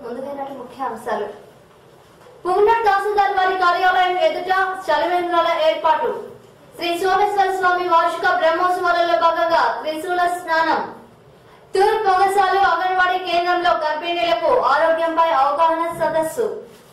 ముందుగా నాటి ముఖ్య అంశాలు పుంగనట్ తహసీల్దార్ వారి కార్యాలయం ఎదుట చలివేంద్రాల ఏర్పాటు శ్రీ సోమేశ్వర స్వామి వార్షిక బ్రహ్మోత్సవాలలో భాగంగా త్రిశూల స్నానం తూర్పు పొగసాలు అంగన్వాడీ కేంద్రంలో గర్భిణీలకు ఆరోగ్యంపై అవగాహన సదస్సు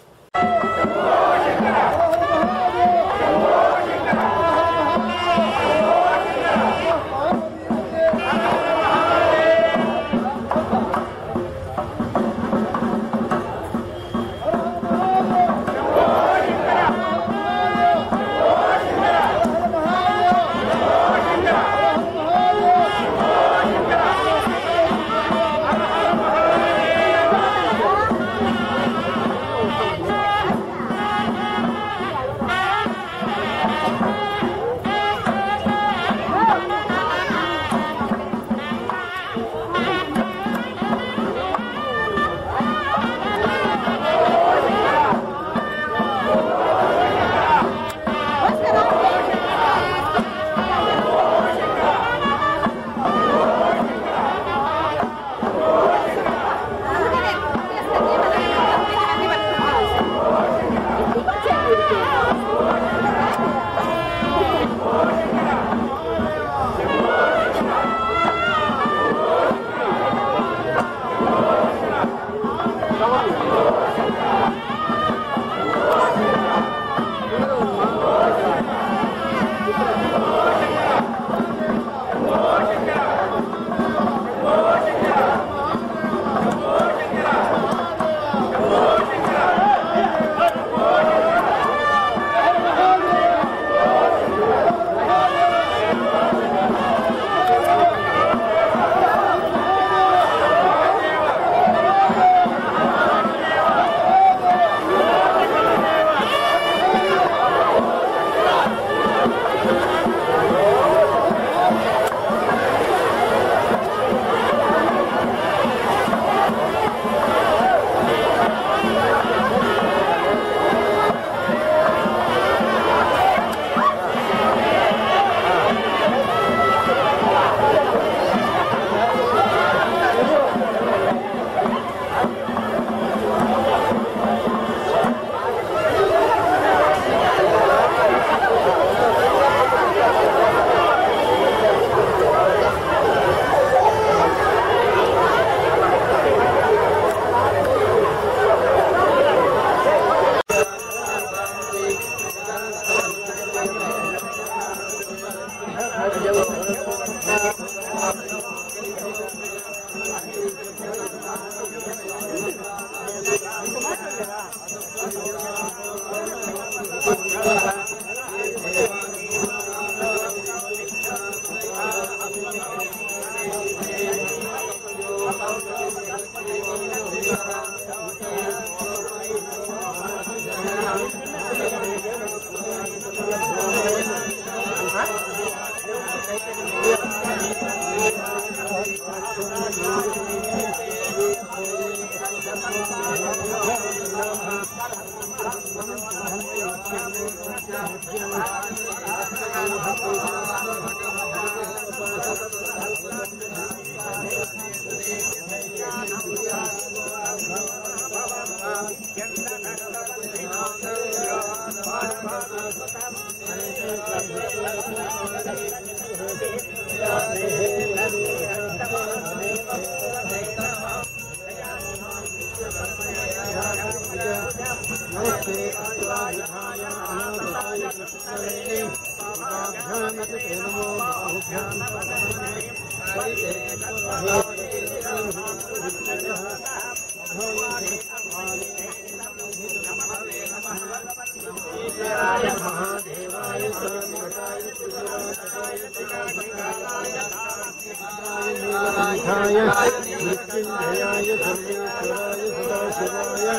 మృత్యుంజయాయ సర్వేశ్వరాయ సదాశివాయ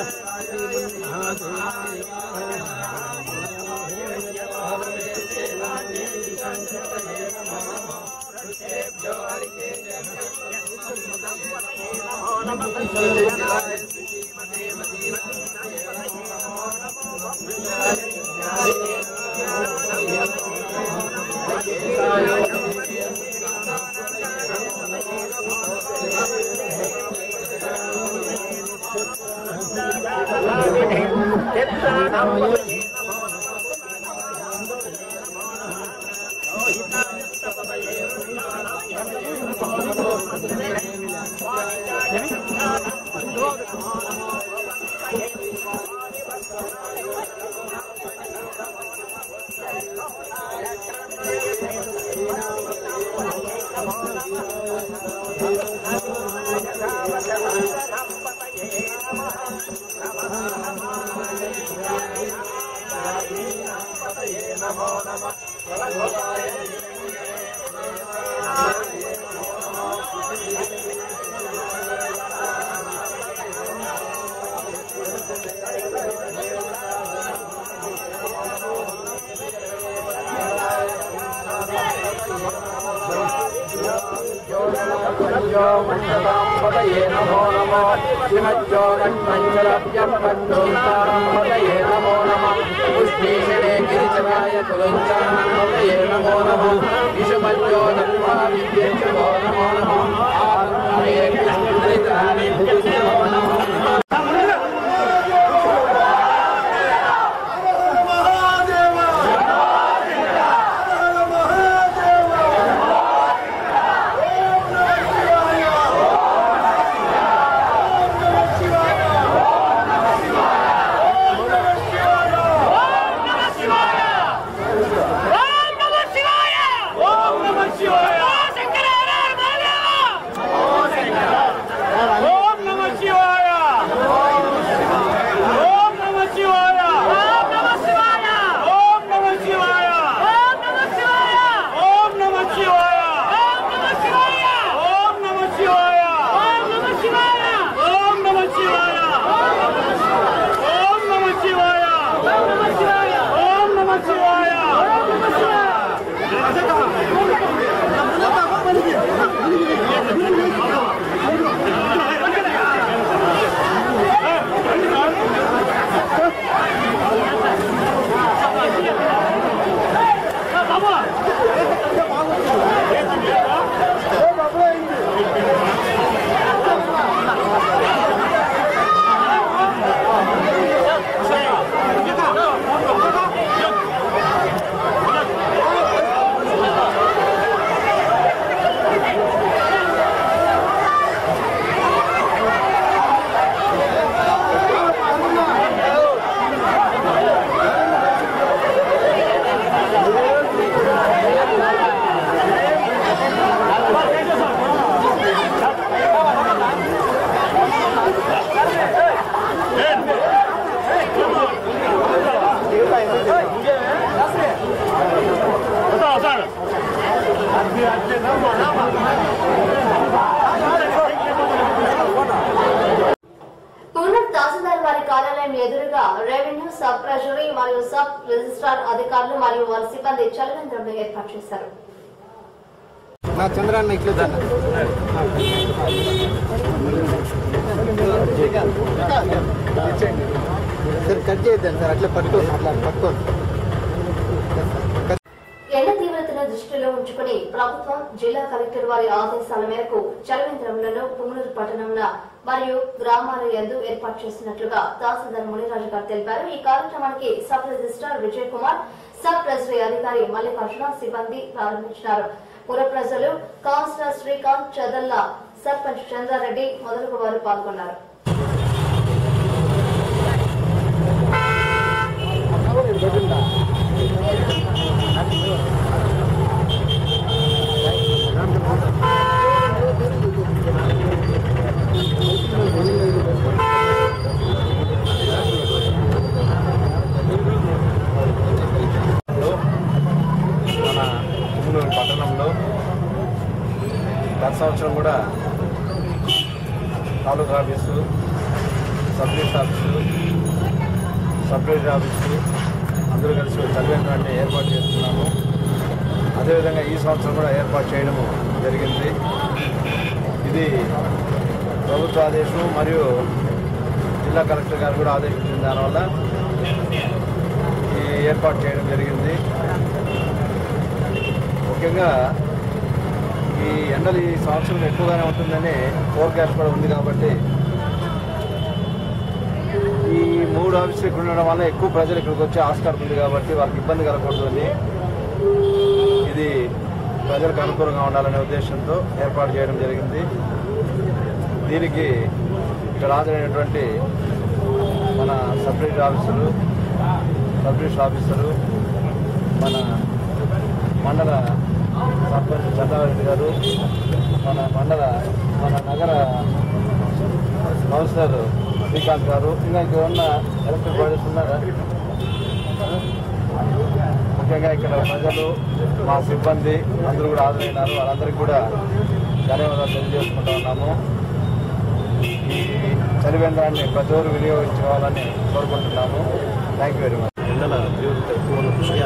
పూర్ణం తహసీల్దార్ వారి కార్యాలయం ఎదురుగా రెవెన్యూ సబ్ ట్రెజరీ మరియు సబ్ రిజిస్ట్రార్ అధికారులు మరియు వారి సిబ్బంది చలివేంద్రంలో ఏర్పాటు చేశారు నా చంద్రాన్న ఇట్లు దాన్ని సార్ కట్ చేయొద్దండి సార్ అట్లా పట్టుకోండి అట్లా పట్టుకోండి ఎండ తీవ్రతను దృష్టిలో ఉంచుకుని ప్రభుత్వం జిల్లా కలెక్టర్ వారి ఆదేశాల మేరకు చలవేంద్రంలో పుంగనూరు పట్టణంలో మరియు గ్రామాల యందు ఏర్పాటు చేసినట్లుగా తహసీల్దార్ మునిరాజు గారు తెలిపారు ఈ కార్యక్రమానికి sub registrar Vijay Kumar sub treasury అధికారి మల్లికార్జున సిబ్బంది ప్రారంభించినారు పుర ప్రజలు కౌన్సిలర్ శ్రీకాంత్ చదల్ల సర్పంచ్ చంద్రారెడ్డి మొదలగు వారు పాల్గొన్నారు మన కుమ్మనూరు పట్టణంలో గత సంవత్సరం కూడా taluka office sub register office sub register office అందరూ కలిసి ఒక చదివేంద్రాన్ని ఏర్పాటు చేస్తున్నాము అదేవిధంగా ఈ సంవత్సరం కూడా ఏర్పాటు చేయడము జరిగింది ఇది ప్రభుత్వ ఆదేశం మరియు జిల్లా కలెక్టర్ గారు కూడా ఆదేశించిన దానివల్ల ఈ ఏర్పాటు చేయడం జరిగింది ముఖ్యంగా ఈ ఎండలు ఈ సంవత్సరం ఎక్కువగానే ఉంటుందని ఫోర్కాస్ట్ కూడా ఉంది కాబట్టి ఈ మూడు మూడు ఆఫీసులు ఇక్కడ ఉండడం వల్ల ఎక్కువ ప్రజలు ఇక్కడికి వచ్చే ఆస్కారం ఉంది కాబట్టి వాళ్ళకి ఇబ్బంది కలగకూడదు అని ఇది ప్రజలకు అనుకూలంగా ఉండాలనే ఉద్దేశంతో ఏర్పాటు చేయడం జరిగింది దీనికి ఇక్కడ హాజరైనటువంటి మన sub register officer sub register officer మన మండల సర్పంచ్ చంద్రారెడ్డి గారు మన మండల మన నగర కౌన్సిలర్ శ్రీకాంత్ గారు ఇంకా ఇక్కడ ఉన్న ఎలక్ట్రిక్ బాడీస్ ఉన్నారా ముఖ్యంగా ఇక్కడ ప్రజలు మా సిబ్బంది అందరూ కూడా హాజరైనారు వాళ్ళందరికీ కూడా ధన్యవాదాలు తెలియజేసుకుంటా ఉన్నాము ఈ చలివేంద్రాన్ని ప్రతి ఒక్కరు వినియోగించుకోవాలని కోరుకుంటున్నాము థ్యాంక్ యూ వెరీ మచ్ ఎండల తీవ్రత ఎక్కువ ఉన్న దృష్ట్యా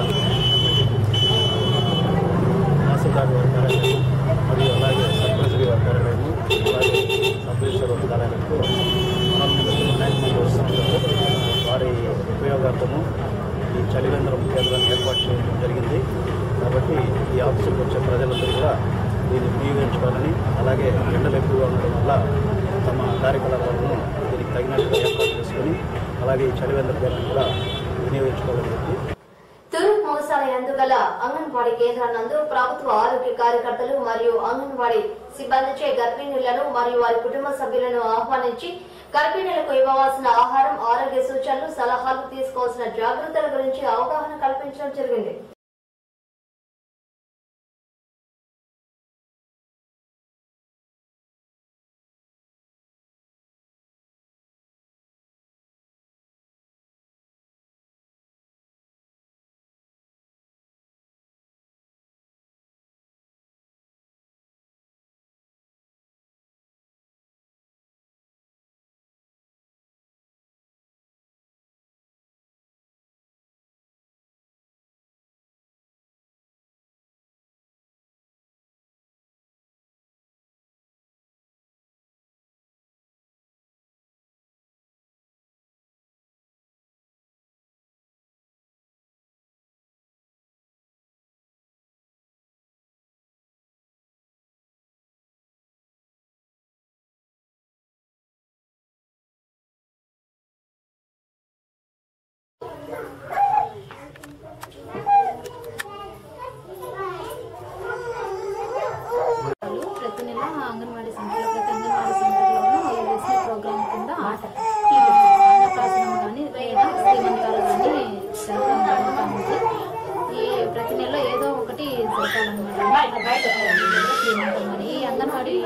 తహసీల్దార్ వారి కార్యాలయం మరియు అలాగే సర్పంచ్ వారి కార్యాలయము అలాగే సబ్ రిజిస్టర్ వారి కార్యాలయంలో మేనేజ్మెంట్ వస్తున్నారు వారి ఉపయోగార్థము ఈ చలివేంద్రం కేంద్రాన్ని ఏర్పాటు చేయడం జరిగింది కాబట్టి ఈ ఆఫీసులకు వచ్చే ప్రజలందరూ కూడా దీన్ని వినియోగించుకోవాలని అలాగే ఎండలు ఎక్కువగా ఉండడం వల్ల తమ కార్యకలాపాలను దీనికి తగినట్టుగా ఏర్పాటు చేసుకొని అలాగే ఈ చలివేంద్ర కేంద్రం కూడా వినియోగించుకోవాలని చెప్పి తూర్పు మోసాల ఎందుగల అంగన్వాడీ కేంద్రానందు ప్రభుత్వ ఆరోగ్య కార్యకర్తలు మరియు అంగన్వాడీ సిబ్బందిచే గర్భిణులను మరియు వారి కుటుంబ సభ్యులను ఆహ్వానించి గర్భిణులకు ఇవ్వవలసిన ఆహారం ఆరోగ్య సూచనలు సలహాలు తీసుకోవాల్సిన జాగ్రత్తల గురించి అవగాహన కల్పించడం జరిగింది వాళ్ళు ప్రతి నెల అంగన్వాడీ సెంటర్లో ప్రతి అంగన్వాడీ సెంటర్లోనూ ఈ రెసిపీ ప్రోగ్రామ్ కింద ఈ అన్నప్రాసనం కానీ లేదా శ్రీమంతాలు కానీ జరపడం జరుగుతూ ఉంది ఈ ప్రతి నెల ఏదో ఒకటి జరపాలన్నమాట శ్రీమంతం అని ఈ అంగన్వాడీ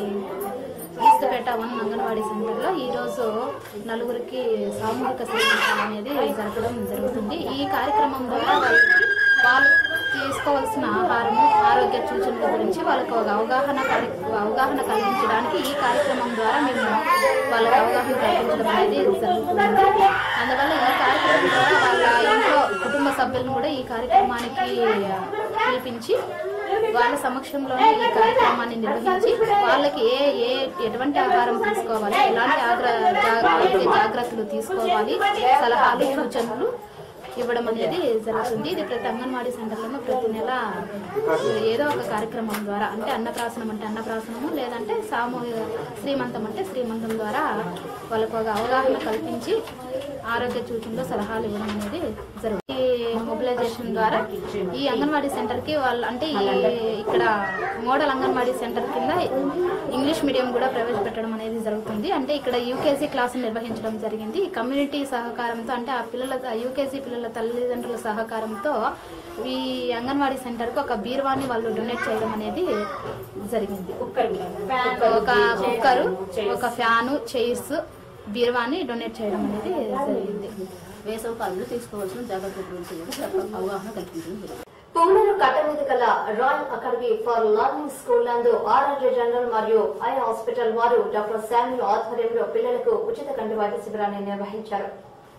ఈస్తపేట వన్ అంగన్వాడీ సెంటర్లో ఈ రోజు నలుగురికి సామూహిక శ్రీమంతం అనేది జరపడం జరుగుతుంది ఈ కార్యక్రమం ద్వారా వాళ్ళు వాళ్ళు తీసుకోవాల్సిన ఆహారము ఆరోగ్య సూచనల గురించి వాళ్ళకు ఒక అవగాహన కలి- అవగాహన కలిగించడానికి ఈ కార్యక్రమం ద్వారా మేము వాళ్ళకి అవగాహన కల్పించడం అనేది జరుగుతుంది అందువల్ల ఈ కార్యక్రమం ద్వారా వాళ్ళ ఇంట్లో కుటుంబ సభ్యులను కూడా ఈ కార్యక్రమానికి పిలిపించి వాళ్ళ సమక్షంలోనే ఈ కార్యక్రమాన్ని నిర్వహించి వాళ్ళకి ఏ ఏ ఎటువంటి ఆహారం తీసుకోవాలి ఎలాంటి ఆగ్ర జా- ఆరోగ్య జాగ్రత్తలు తీసుకోవాలి సలహాలు సూచనలు ఇవ్వడం అనేది జరుగుతుంది ఇది ప్రతి అంగన్వాడీ సెంటర్లోనూ ప్రతి నెల ఏదో ఒక కార్యక్రమం ద్వారా అంటే అన్నప్రాసనం అంటే అన్నప్రాసనము లేదంటే సామూహిక శ్రీమంతం అంటే శ్రీమంతం ద్వారా వాళ్ళకు ఒక అవగాహన కల్పించి ఆరోగ్య సూచనలు సలహాలు ఇవ్వడం అనేది జరుగుతుంది ఈ మొబిలైజేషన్ ద్వారా ఈ అంగన్వాడీ సెంటర్ కి వాళ్ళు అంటే ఈ ఇక్కడ మోడల్ అంగన్వాడీ సెంటర్ కింద ఇంగ్లీష్ మీడియం కూడా ప్రవేశపెట్టడం అనేది జరుగుతుంది అంటే ఇక్కడ యూకేజీ క్లాసులు నిర్వహించడం జరిగింది ఈ కమ్యూనిటీ సహకారంతో అంటే ఆ పిల్లల యూకేజీ పిల్లల తల్లిదండ్రుల సహకారంతో ఈ అంగన్వాడీ సెంటర్ కు ఒక బీర్వాని వాళ్ళు డొనేట్ చేయడం అనేది జరిగింది ఒక కుక్కరు ఒక ఫ్యాను చైర్స్ బీర్వాని డొనేట్ చేయడం అనేది జరిగింది వేసవి కాలంలో తీసుకోవాల్సిన జాగ్రత్తల గురించి కూడా చెప్ప- అవగాహన కల్పించడం జరుగుతుంది పుంగనూరు కట్ట మీద గల Royal Academy for Learning school నందు ఆర్ఆర్జే జనరల్ మరియు ఐ హాస్పిటల్ వారు డాక్టర్ శామ్యుల్ ఆధ్వర్యంలో పిల్లలకు ఉచిత కంటి వైద్య శిబిరాన్ని నిర్వహించారు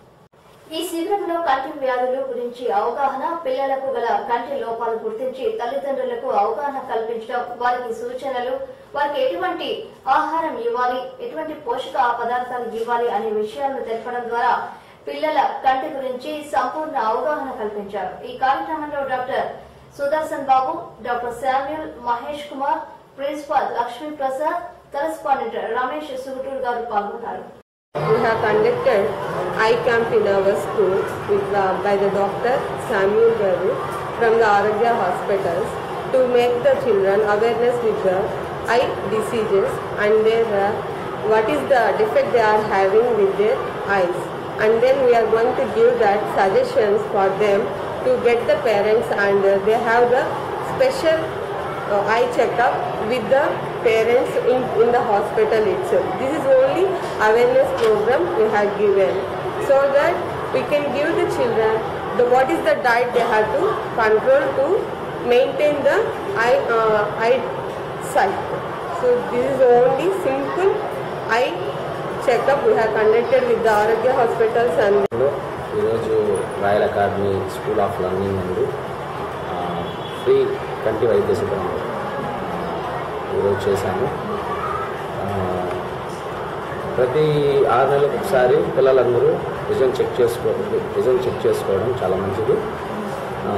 ఈ శిబిరంలో కంటి వ్యాధులు గురించి అవగాహన పిల్లలకు గల కంటి లోపాలు గుర్తించి తల్లిదండ్రులకు అవగాహన కల్పించడం వారికి సూచనలు వారికి ఎటువంటి ఆహారం ఇవ్వాలి ఎటువంటి పోషక పదార్థాలు ఇవ్వాలి అనే విషయాలను తెలపడం ద్వారా పిల్లల కంటి గురించి సంపూర్ణ అవగాహన కల్పించారు ఈ కార్యక్రమంలో doctor Sudarshan Babu doctor Samuel Mahesh Kumar principal Lakshmi Prasad correspondent Ramesh Suguturu గారు పాల్గొన్నారు We have conducted eye camp in our school with, uh, by the doctor Samuel Garu from the Aragya hospitals to make the children awareness with the eye diseases and their uh, what is the defect they are having with their eyes and then we are going to give that suggestions for them to get the parents and uh, they have the special uh, eye checkup with the parents in, in the hospital itself. This is only awareness program we have given so that we can give the children the what is the diet they have to control to maintain the eye uh, eye sight. So this is only simple eye checkup we have conducted with the Aragya hospitals and లో ఈరోజు Royal Academy school of learning నందు ఆ, free కంటి వైద్య శిబిరం ఈరోజు చేశాము ఆ, ప్రతి ఆరు నెలలకు ఒకసారి పిల్లలందరూ విజన్ చెక్ చేసుకో విజన్ చెక్ చేసుకోవడం చాలా మంచిది ఆ,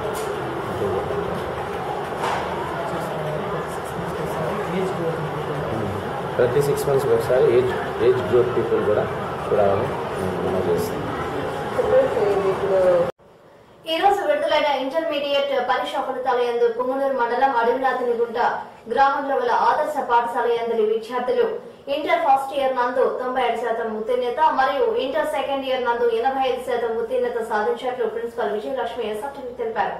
ప్రతి సిక్స్ మంత్స్కి ఒకసారి ఏజ్ ఏజ్ గ్రూప్ పీపుల్ కూడా చూడాలని మనం చేస్తాం ఈ రోజు విడుదలైన ఇంటర్మీడియట్ పరీక్ష ఫలితాల యందు పుంగనూరు మండలం అడవినాథినిగుంట గ్రామంలో గల ఆదర్శ పాఠశాల యందరి విద్యార్థులు ఇంటర్ ఫస్ట్ ఇయర్ నందు తొంభై ఐదు శాతం ఉత్తీర్ణత మరియు ఇంటర్ సెకండ్ ఇయర్ నందు ఎనభై ఐదు శాతం ఉత్తీర్ణత సాధించినట్లు ప్రిన్సిపల్ విజయలక్ష్మి ఎస్ఆర్టీవీ తెలిపారు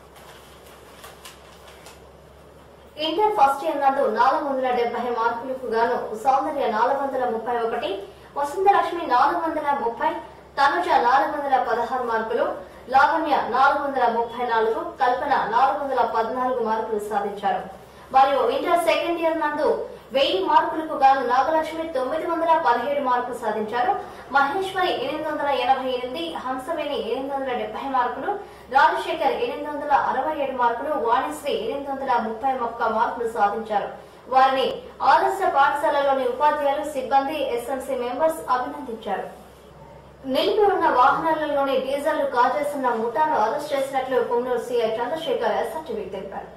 ఇంటర్ ఫస్ట్ ఇయర్ నందు నాలుగు వందల డెబ్బై మార్కులకు గాను సౌందర్య నాలుగు వందల ముప్పై ఒకటి వసంతలక్ష్మి నాలుగు వందల ముప్పై తనుజ నాలుగు వందల పదహారు మార్కులు లావణ్య నాలుగు వందల ముప్పై నాలుగు కల్పన నాలుగు వందల పద్నాలుగు మార్కులు సాధించారు మరియు ఇంటర్ సెకండ్ ఇయర్ నందు వెయ్యి మార్కులకు గాను నాగలక్ష్మి తొమ్మిది వందల పదిహేడు మార్కులు సాధించారు మహేశ్వరి ఎనిమిది వందల ఎనభై ఎనిమిది హంసవేణి ఎనిమిది వందల డెబ్బై మార్కులు రాజశేఖర్ ఎనిమిది వందల అరవై ఏడు మార్కులు వాణిశ్రీ ఎనిమిది వందల ముప్పై ఒక్క మార్కులు సాధించారు వారిని ఆదర్శ పాఠశాలలోని ఉపాధ్యాయులు సిబ్బంది ఎస్ఎంసీ మెంబర్స్ అభినందించారు నిలిపి ఉన్న వాహనాలలోని డీజిల్ కాజేస్తున్న ముఠాను అరెస్ట్ చేసినట్లు పొంగనూరు సీఐ చంద్రశేఖర్ ఎస్ఆర్టీవీ తెలిపారు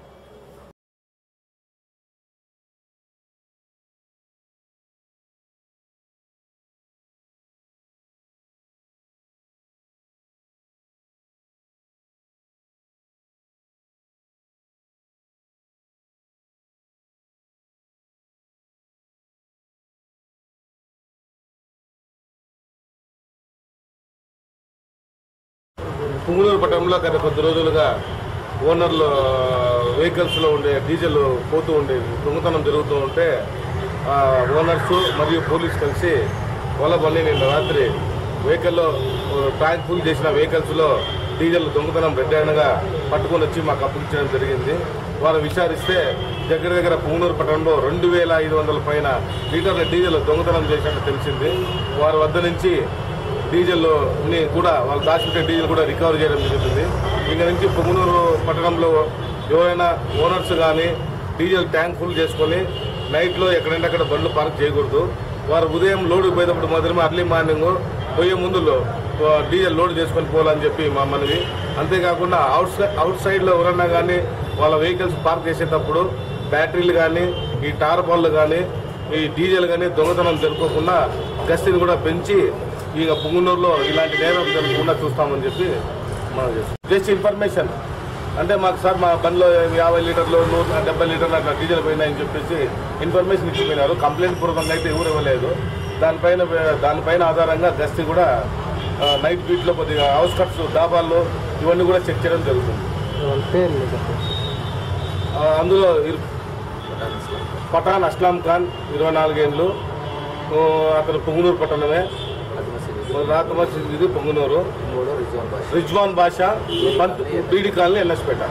పుంగులూరు పట్టణంలో గత కొద్ది రోజులుగా ఓనర్లు వెహికల్స్లో ఉండే డీజిల్ పోతూ ఉండే దొంగతనం జరుగుతూ ఉంటే ఆ, ఓనర్స్ మరియు పోలీస్ కలిసి వలబల్లి నిన్న రాత్రి వెహికల్లో ట్యాంక్ ఫుల్ చేసిన వెహికల్స్లో డీజిల్ దొంగతనం రెడ్డాయనగా పట్టుకొని వచ్చి మాకు అప్పగించడం జరిగింది వారు విచారిస్తే దగ్గర దగ్గర పుంగనూరు పట్టణంలో రెండు వేల ఐదు వందల పైన లీటర్ల డీజిల్ దొంగతనం చేసినట్టు తెలిసింది వారి వద్ద నుంచి డీజిల్ ని కూడా వాళ్ళు దాచిపెట్టే డీజిల్ కూడా రికవర్ చేయడం జరుగుతుంది ఇక నుంచి పొంగునూరు పట్టణంలో ఎవరైనా ఓనర్స్ కానీ డీజిల్ ట్యాంక్ ఫుల్ చేసుకొని నైట్లో ఎక్కడంటే అక్కడ బండ్లు పార్క్ చేయకూడదు వారు ఉదయం లోడ్ పోయేటప్పుడు మాత్రమే అర్లీ మార్నింగ్ పోయే ముందు డీజిల్ లోడ్ చేసుకొని పోవాలని చెప్పి మా మనవి అంతేకాకుండా అవుట్ సైడ్ అవుట్ సైడ్లో ఎవరన్నా కానీ వాళ్ళ వెహికల్స్ పార్క్ చేసేటప్పుడు బ్యాటరీలు కానీ ఈ టార్ బాల్లు కానీ ఈ డీజిల్ కానీ దొంగతనం జరుపుకోకుండా గస్తీని కూడా పెంచి ఇక పుంగునూరులో ఇలాంటి నేరం జరగకుండా చూస్తామని చెప్పి మనం చేస్తాం జస్ట్ ఇన్ఫర్మేషన్ అంటే మాకు సార్ మా బండిలో యాభై లీటర్లు నూట డెబ్బై లీటర్లు అట్లా డీజిల్ పోయినాయని చెప్పేసి ఇన్ఫర్మేషన్ ఇచ్చిపోయినారు కంప్లైంట్ పూర్వకంగా అయితే ఎవరు ఇవ్వలేదు దానిపైన దానిపైన ఆధారంగా గస్తీ కూడా ఆ, నైట్ బీట్లో కొద్దిగా అవుట్స్కట్స్ డాబాల్లో ఇవన్నీ కూడా చెక్ చేయడం జరుగుతుంది వాళ్ళ పేర్లు చెప్పండి ఆ, అందులో ఇర్- పఠాన్ అస్లాం ఖాన్ ఇరవై నాలుగేళ్ళు ఓ, అతను పొంగునూరు పట్టణమే రాత మసీద్ పొంగునూరు రిజ్వాన్ బాషా పంత్ బీడి కాలనీ ఎన్ఎస్పేట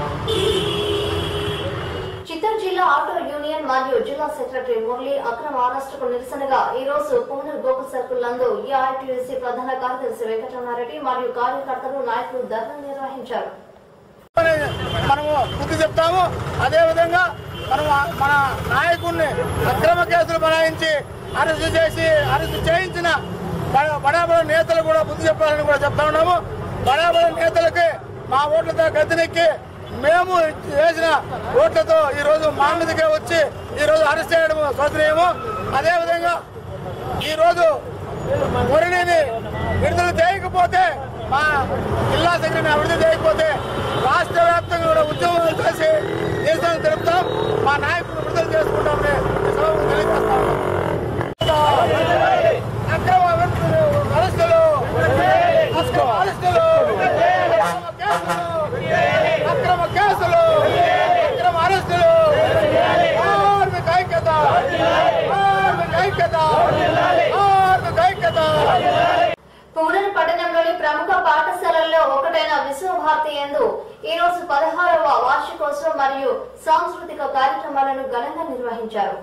చిత్తూరు జిల్లా ఆటో యూనియన్ మరియు జిల్లా సెక్రటరీ మురళి అక్రమ అరెస్టుకు నిరసనగా ఈ రోజు పుంగనూరు గోకుల్ సర్కిల్ నందు ఏఐటీయూసీ ప్రధాన కార్యదర్శి వెంకటరమారెడ్డి మరియు కార్యకర్తలు నాయకులు ధర్నా నిర్వహించారు మనము బుద్ధి చెప్తాము అదే విధంగా మనం మన నాయకుడిని అక్రమ కేసులు బనాయించి అరెస్టు చేసి అరెస్టు చేయించిన బ- బడాబడ నేతలు కూడా బుద్ధి చెప్పాలని కూడా చెప్తా ఉన్నాము బడాబడ నేతలకి మా ఓట్లతో గద్దెనెక్కి మేము వేసిన ఓట్లతో ఈ రోజు మా మీదకే వచ్చి ఈ రోజు అరెస్ట్ చేయడం శోచనీయము అదే విధంగా ఈ రోజు మురళిని విడుదల చేయకపోతే మా జిల్లా సెక్రటరీని విడుదల చేయకపోతే రాష్ట్ర వ్యాప్తంగా కూడా ఉద్యోగాలు చేసి దేశాన్ని తెలుపుతాం మా నాయకుడు విడుదల చేసుకుంటామని ఈ సభకు తెలియజేస్తాం అక్రమ అరెస్టులు అక్రమ అరెస్టులు అక్రమ కేసులు అక్రమ అరెస్టులు కార్మిక ఐక్యత కార్మిక ఐక్యత కార్మిక ఐక్యత పుంగనూరు పట్టణంలోని ప్రముఖ పాఠశాలల్లో ఒకటైన విశ్వభారతి ఎందు ఈ రోజు పదహారవ వార్షికోత్సవం మరియు సాంస్కృతిక కార్యక్రమాలను ఘనంగా నిర్వహించారు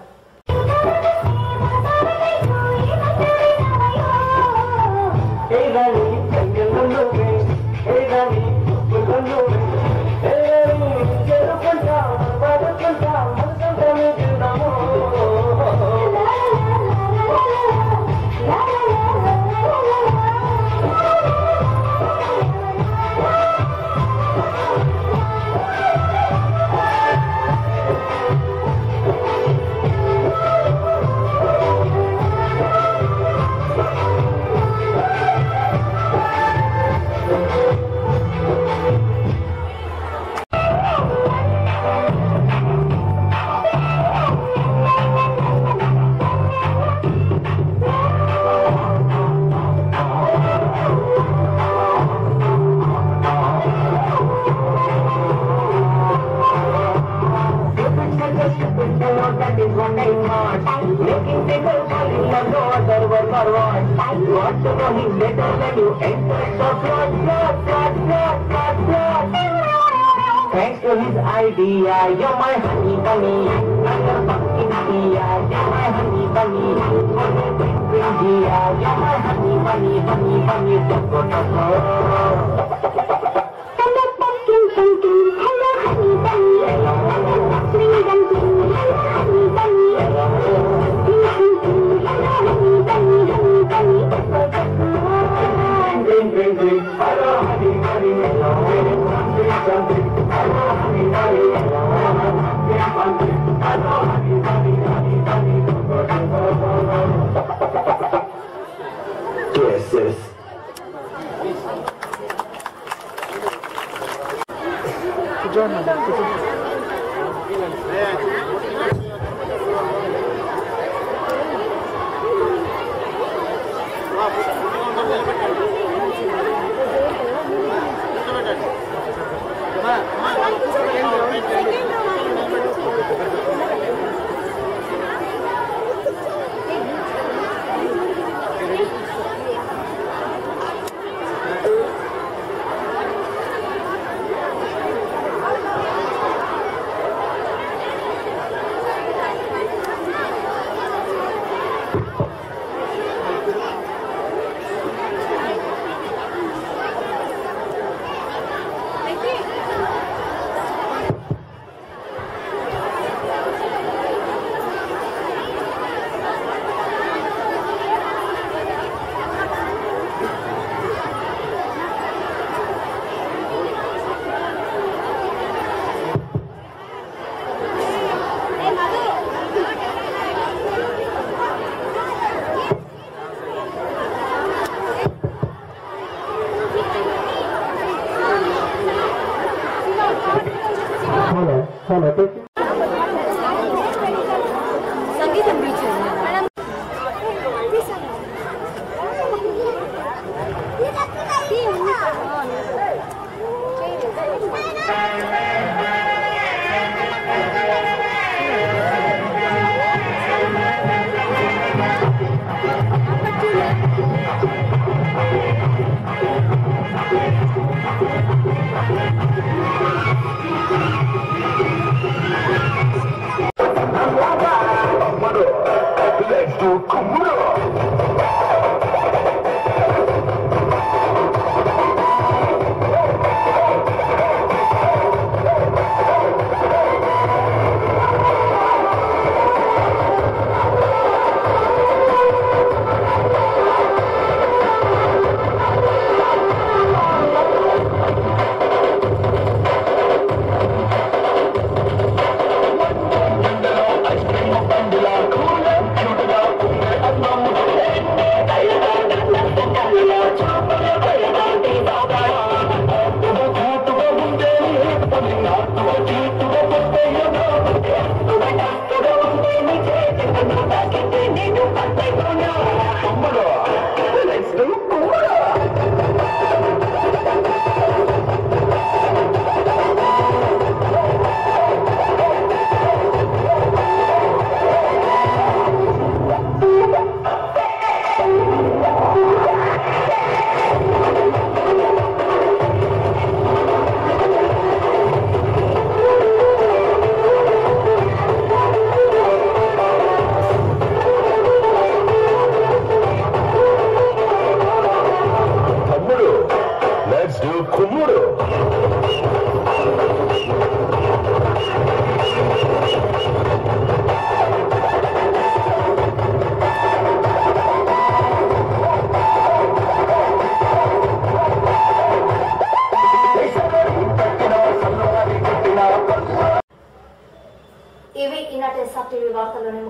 Thanks to his idea, you're my honey bunny. I'm your pumpkin India, you're my honey bunny. India, you're my honey bunny, honey bunny, choco choco. Hello pumpkin pumpkin, hello honey bunny. Hello pumpkin pumpkin, hello honey bunny. Hello honey bunny, honey bunny, choco choco. Ding ding ding, hello honey bunny, hello pumpkin pumpkin. Hello honey bunny, hello pumpkin pumpkin. Hello honey bunny, honey bunny, choco choco. Yes, yes. సంగీతం beach Let's do Kumura.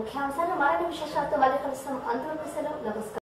ముఖ్యాంశాలు మరిన్ని విశేషాలతో మళ్ళీ కలుస్తాం అంతవరకు సెలవు నమస్కారం